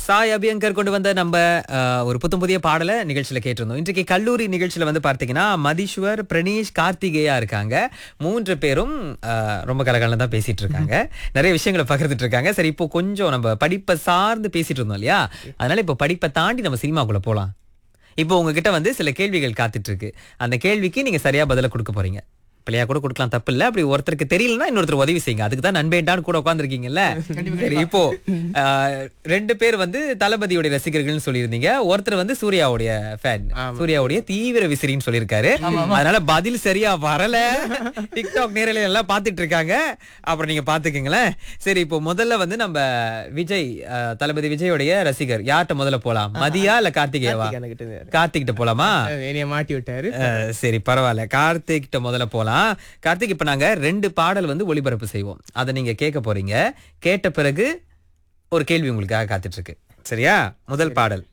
சாய் அபியங்கர் கொண்டு வந்த நம்ம அஹ், ஒரு புத்தம் புதிய பாடலை நிகழ்ச்சியில கேட்டிருந்தோம் இன்றைக்கு கல்லூரி நிகழ்ச்சியில வந்து பார்த்தீங்கன்னா மதீஸ்வர் பிரணீஷ் கார்த்திகேயா இருக்காங்க மூன்று பேரும் அஹ், ரொம்ப கலகலம் தான் பேசிட்டு இருக்காங்க நிறைய விஷயங்களை பகிர்ந்துட்டு இருக்காங்க சரி இப்போ கொஞ்சம் நம்ம படிப்பை சார்ந்து பேசிட்டு இருந்தோம் இல்லையா அதனால இப்போ படிப்பை தாண்டி நம்ம சினிமாக்குள்ள போலாம் இப்போ உங்ககிட்ட வந்து சில கேள்விகள் காத்துட்டு இருக்கு அந்த கேள்விக்கு நீங்க சரியா பதில கொடுக்க போறீங்க பிள்ளையா கூட கொடுக்கலாம் தப்பு இல்ல அப்படி ஒருத்தருக்கு தெரியலன்னா இன்னொருத்தர் உதவி செய்யுங்க அதுக்கு தான் நண்பேண்டான்னு கூட உட்காந்துருக்கீங்கல்ல சரி இப்போ ஆஹ், ரெண்டு பேர் வந்து தளபதியோட ரசிகர்கள்னு சொல்லியிருந்தீங்க ஒருத்தர் வந்து சூர்யாவுடைய ஃபேன் சூர்யாவுடைய தீவிர விசிறின்னு சொல்லியிருக்காரு அதனால பதில் சரியா வரல டிக்டாக் நேரலை எல்லாம் பாத்துட்டு இருக்காங்க அப்புறம் நீங்க பாத்துக்கீங்களேன் சரி இப்போ முதல்ல வந்து நம்ம விஜய் ஆஹ், தளபதி விஜயோடைய ரசிகர் யார்கிட்ட முதல்ல போலாம் மதியா இல்ல கார்த்திகேயவா எனக்கிட்ட இருந்தாரு. கார்த்திக் கிட்ட போலாமா என்னைய மாட்டி விட்டாரு அஹ், சரி பரவாயில்ல கார்த்திக் கிட்ட முதல்ல போலாம் கார்த்திக் இப்ப நாங்க ரெண்டு பாடல் வந்து ஒளிபரப்பு செய்வோம் அதை நீங்க கேட்க போறீங்க கேட்ட பிறகு ஒரு கேள்வி உங்களுக்காக காத்துட்டு இருக்கு சரியா முதல் பாடல்